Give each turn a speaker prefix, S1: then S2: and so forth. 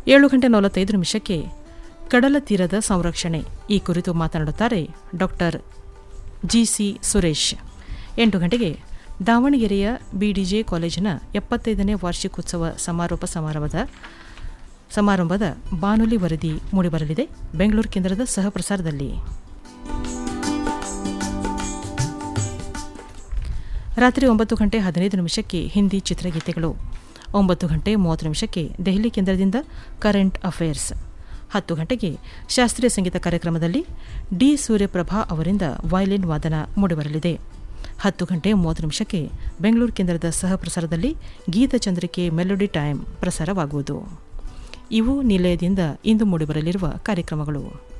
S1: ಏಳು ಗಂಟೆ ನಲವತ್ತೈದು ನಿಮಿಷಕ್ಕೆ ಕಡಲ ತೀರದ ಸಂರಕ್ಷಣೆ ಈ ಕುರಿತು ಮಾತನಾಡುತ್ತಾರೆ ಡಾಕ್ಟರ್ ಜಿಸಿ ಸುರೇಶ್ ಎಂಟು ಗಂಟೆಗೆ ದಾವಣಗೆರೆಯ ಬಿಡಿಜೆ ಕಾಲೇಜಿನ ಎಪ್ಪತ್ತೈದನೇ ವಾರ್ಷಿಕೋತ್ಸವ ಸಮಾರೋಪ ಸಮಾರಂಭದ ಸಮಾರಂಭದ ಬಾನುಲಿ ವರದಿ ಮೂಡಿಬರಲಿದೆ ಬೆಂಗಳೂರು ಕೇಂದ್ರದ ಸಹ ಪ್ರಸಾರದಲ್ಲಿ ರಾತ್ರಿ ಒಂಬತ್ತು ಗಂಟೆ ಹದಿನೈದು ನಿಮಿಷಕ್ಕೆ ಹಿಂದಿ ಚಿತ್ರಗೀತೆಗಳು ಒಂಬತ್ತು ಗಂಟೆ ಮೂವತ್ತು ನಿಮಿಷಕ್ಕೆ ದೆಹಲಿ ಕೇಂದ್ರದಿಂದ ಕರೆಂಟ್ ಅಫೇರ್ಸ್ ಹತ್ತು ಗಂಟೆಗೆ ಶಾಸ್ತ್ರೀಯ ಸಂಗೀತ ಕಾರ್ಯಕ್ರಮದಲ್ಲಿ ಡಿ ಸೂರ್ಯಪ್ರಭಾ ಅವರಿಂದ ವಯಲಿನ್ ವಾದನ ಮೂಡಿಬರಲಿದೆ ಹತ್ತು ಗಂಟೆ ಮೂವತ್ತು ನಿಮಿಷಕ್ಕೆ ಬೆಂಗಳೂರು ಕೇಂದ್ರದ ಸಹ ಪ್ರಸಾರದಲ್ಲಿ ಗೀತಚಂದ್ರಿಕೆ ಮೆಲೋಡಿ ಟೈಮ್ ಪ್ರಸಾರವಾಗುವುದು ಇವು ನಿಲಯದಿಂದ ಇಂದು ಮೂಡಿಬರಲಿರುವ ಕಾರ್ಯಕ್ರಮಗಳು